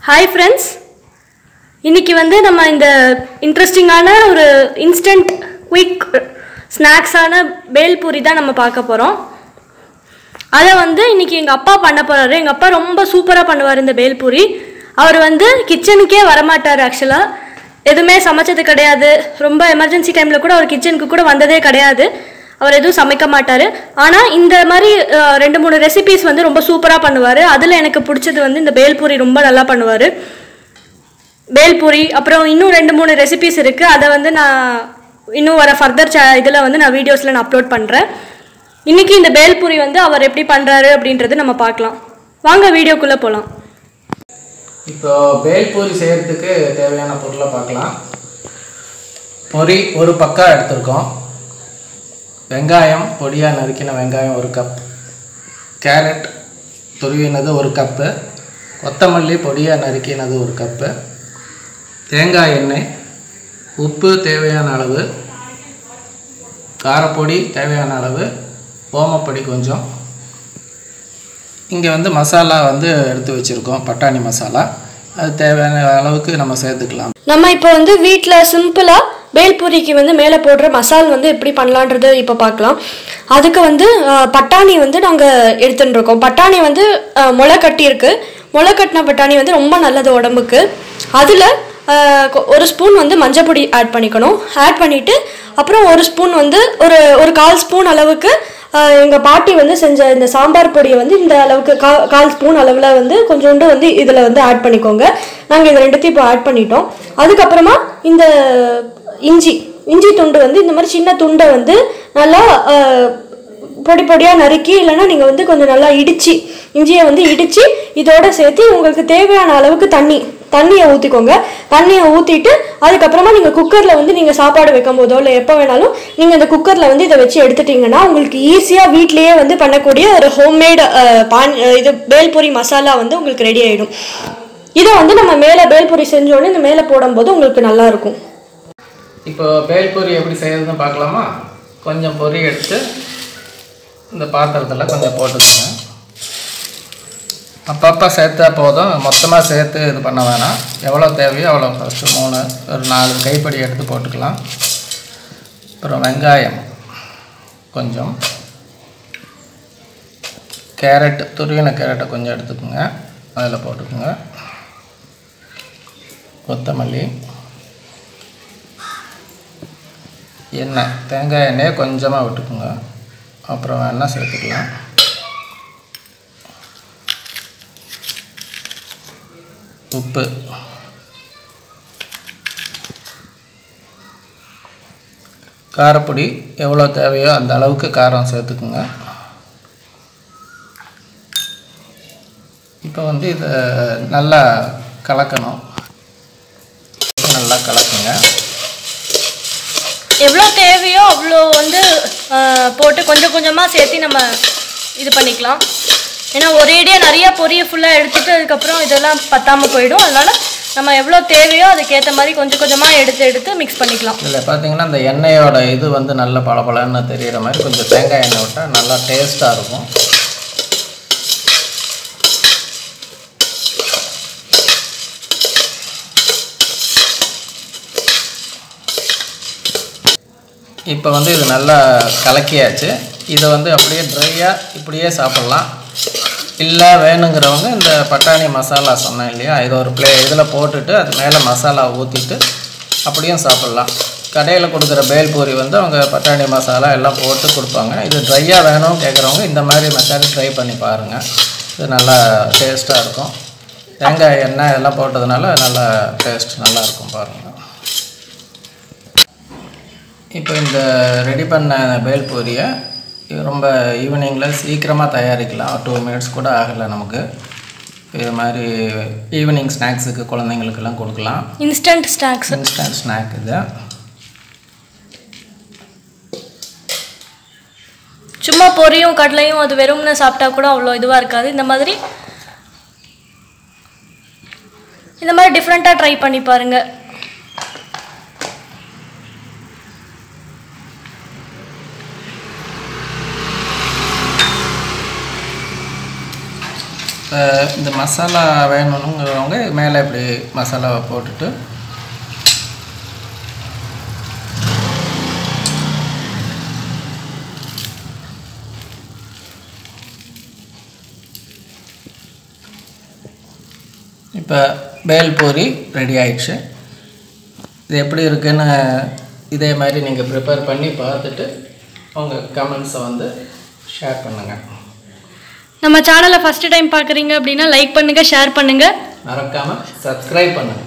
hi friends இன்னைக்கு வந்து நம்ம இந்த இன்ட்ரெஸ்டிங்கான ஒரு இன்ஸ்டன்ட் குயிக் ஸ்நாக்ஸான பேல்பூரி தான் நம்ம பார்க்க போகிறோம் அதை வந்து இன்னைக்கு எங்கள் அப்பா பண்ண போகிறாரு எங்கள் அப்பா ரொம்ப சூப்பராக பண்ணுவார் இந்த பேல்பூரி அவர் வந்து கிச்சனுக்கே வரமாட்டார் ஆக்சுவலாக எதுவுமே சமைச்சது கிடையாது ரொம்ப எமர்ஜென்சி டைமில் கூட அவர் கிச்சனுக்கு கூட வந்ததே கிடையாது அவர் எதுவும் சமைக்க மாட்டார் ஆனால் இந்த மாதிரி அஹ், ரெண்டு மூணு ரெசிபீஸ் வந்து ரொம்ப சூப்பராக பண்ணுவார் அதில் எனக்கு பிடிச்சது வந்து இந்த பேல்பூரி ரொம்ப நல்லா பண்ணுவார் பேல்பூரி அப்புறம் இன்னும் ரெண்டு மூணு ரெசிபிஸ் இருக்குது அதை வந்து நான் இன்னும் வர ஃபர்தர் ச இதில் வந்து நான் வீடியோஸில் நான் அப்லோட் பண்ணுறேன் இன்றைக்கி இந்த பேல்பூரி வந்து அவர் எப்படி பண்ணுறாரு அப்படின்றது நம்ம பார்க்கலாம் வாங்க வீடியோக்குள்ளே போகலாம் இப்போ பேல்பூரி செய்கிறதுக்கு தேவையான பொருளை பார்க்கலாம் பொரி ஒரு பக்கம் எடுத்திருக்கோம் வெங்காயம் பொடியாக நறுக்கின வெங்காயம் ஒரு கப் கேரட் துருவினது ஒரு கப்பு கொத்தமல்லி பொடியாக நறுக்கினது ஒரு கப்பு தேங்காய் எண்ணெய் உப்பு தேவையான அளவு காரப்பொடி தேவையான அளவு ஓமப்பொடி கொஞ்சம் இங்கே வந்து மசாலா வந்து எடுத்து வச்சுருக்கோம் பட்டாணி மசாலா அது தேவையான அளவுக்கு நம்ம சேர்த்துக்கலாம் நம்ம இப்போ வந்து வீட்டில் சிம்பிளாக பேல்பூரிக்கு வந்து மேலே போடுற மசால் வந்து எப்படி பண்ணலான்றது இப்போ பார்க்கலாம் அதுக்கு வந்து அஹ், பட்டாணி வந்து நாங்கள் எடுத்துட்டு இருக்கோம் பட்டாணி வந்து அஹ், முளை கட்டியிருக்கு முளை கட்டின பட்டாணி வந்து ரொம்ப நல்லது உடம்புக்கு அதில் ஒரு ஸ்பூன் வந்து மஞ்சள் பொடி ஆட் பண்ணிக்கணும் ஆட் பண்ணிவிட்டு அப்புறம் ஒரு ஸ்பூன் வந்து ஒரு ஒரு கால் ஸ்பூன் அளவுக்கு எங்கள் பாட்டி வந்து செஞ்ச இந்த சாம்பார் பொடியை வந்து இந்த அளவுக்கு கா கால் ஸ்பூன் அளவில் வந்து கொஞ்சோண்டு வந்து இதில் வந்து ஆட் பண்ணிக்கோங்க நாங்கள் இது ரெண்டுத்தையும் இப்போ ஆட் பண்ணிட்டோம் அதுக்கப்புறமா இந்த இஞ்சி இஞ்சி துண்டு வந்து இந்த மாதிரி சின்ன துண்டை வந்து நல்லா அஹ், பொடி பொடியாக நறுக்கி இல்லைன்னா நீங்கள் வந்து கொஞ்சம் நல்லா இடிச்சு இஞ்சியை வந்து இடித்து இதோட சேர்த்து உங்களுக்கு தேவையான அளவுக்கு தண்ணி தண்ணியை ஊற்றிக்கோங்க தண்ணியை ஊற்றிட்டு அதுக்கப்புறமா நீங்கள் குக்கரில் வந்து நீங்கள் சாப்பாடு வைக்கும் போதோ இல்லை எப்போ வேணாலும் நீங்கள் இந்த குக்கரில் வந்து இதை வச்சு எடுத்துட்டீங்கன்னா உங்களுக்கு ஈஸியாக வீட்லேயே வந்து பண்ணக்கூடிய ஒரு ஹோம்மேட் பான் அஹ், இது பேல்பூரி மசாலா வந்து உங்களுக்கு ரெடி ஆகிடும் இதை வந்து நம்ம மேலே பேல்பூரி செஞ்சோடனே இந்த மேலே போடும்போது உங்களுக்கு நல்லா இருக்கும் இப்போ பேல்பூரி எப்படி செய்யறதுன்னு பார்க்கலாமா கொஞ்சம் பொரி எடுத்து இந்த பாத்திரத்தில் கொஞ்சம் போட்டுக்கோங்க அப்பப்போ சேர்த்தா போதும் மொத்தமாக சேர்த்து இது பண்ண வேணாம் எவ்வளோ தேவையோ அவ்வளோ ஃபஸ்ட்டு மூணு ஒரு நாலு கைப்படி எடுத்து போட்டுக்கலாம் அப்புறம் வெங்காயம் கொஞ்சம் கேரட் துருவின கேரட்டை கொஞ்சம் எடுத்துக்கோங்க அதில் போட்டுக்கோங்க கொத்தமல்லி எண்ணெய் தேங்காய் எண்ணெயை கொஞ்சமாக விட்டுக்குங்க அப்புறம் எண்ணெய் சேர்த்துக்கலாம் உப்பு காரப்பொடி எவ்வளோ தேவையோ அந்த அளவுக்கு காரம் சேர்த்துக்குங்க இப்போ வந்து இதை நல்லா கலக்கணும் நல்லா கலக்குங்க எவ்வளோ தேவையோ அவ்வளோ வந்து ஆஹ், போட்டு கொஞ்சம் கொஞ்சமாக சேர்த்து நம்ம இது பண்ணிக்கலாம் ஏன்னா ஒரேடியாக நிறைய பொரிய ஃபுல்லாக எடுத்துட்டு அதுக்கப்புறம் இதெல்லாம் பத்தாமல் போயிடும் அதனால நம்ம எவ்வளோ தேவையோ அதுக்கேற்ற மாதிரி கொஞ்சம் கொஞ்சமாக எடுத்து எடுத்து மிக்ஸ் பண்ணிக்கலாம் இதில் பார்த்தீங்கன்னா இந்த எண்ணெயோட இது வந்து நல்ல பளபளன்னு தெரிகிற மாதிரி கொஞ்சம் தேங்காய் எண்ணெய் விட்டால் நல்லா டேஸ்ட்டாக இருக்கும் இப்போ வந்து இது நல்லா கலக்கியாச்சு இதை வந்து அப்படியே ட்ரையாக இப்படியே சாப்பிட்லாம் இல்லை வேணுங்கிறவங்க இந்த பட்டாணி மசாலா சொன்னேன் இல்லையா இதை ஒரு ப்ளே இதில் போட்டுட்டு அது மேலே மசாலா ஊற்றிட்டு அப்படியும் சாப்பிட்லாம் கடையில் கொடுக்குற பேல்பூரி வந்து அவங்க பட்டாணி மசாலா எல்லாம் போட்டு கொடுப்பாங்க இது ட்ரையாக வேணும்னு கேட்குறவங்க இந்த மாதிரி மெத்தட் ட்ரை பண்ணி பாருங்கள் இது நல்லா டேஸ்ட்டாக இருக்கும் தேங்காய் எண்ணெய் இதெல்லாம் போட்டதுனால நல்லா டேஸ்ட் நல்லா இருக்கும் பாருங்கள் இப்போ இந்த ரெடி பண்ண பேல்பூரியை ரொம்ப ஈவினிங்கில் சீக்கிரமாக தயாரிக்கலாம் டூ மினிட்ஸ் கூட ஆகலை நமக்கு இது மாதிரி ஈவினிங் ஸ்நாக்ஸுக்கு குழந்தைங்களுக்கெல்லாம் கொடுக்கலாம் இன்ஸ்டன்ட் ஸ்நாக்ஸ் இன்ஸ்டன்ட் ஸ்நாக் இது சும்மா பொரியும் கடலையும் அது வெறும்னு சாப்பிட்டா கூட அவ்வளோ இதுவாக இருக்காது இந்த மாதிரி இந்த மாதிரி டிஃப்ரெண்ட்டாக ட்ரை பண்ணி பாருங்கள் இப்போ இந்த மசாலா வேணுங்கிறவங்க மேலே இப்படி மசாலாவை போட்டுட்டு இப்போ பேல் பூரி ரெடி ஆயிடுச்சு இது எப்படி இருக்குன்னு இதே மாதிரி நீங்கள் ப்ரிப்பேர் பண்ணி பார்த்துட்டு உங்கள் கமெண்ட்ஸை வந்து ஷேர் பண்ணுங்கள் நம்ம சேனலை ஃபஸ்ட்டு டைம் பார்க்குறீங்க அப்படின்னா லைக் பண்ணுங்கள் ஷேர் பண்ணுங்கள் மறக்காமல் சப்ஸ்கிரைப் பண்ணுங்கள்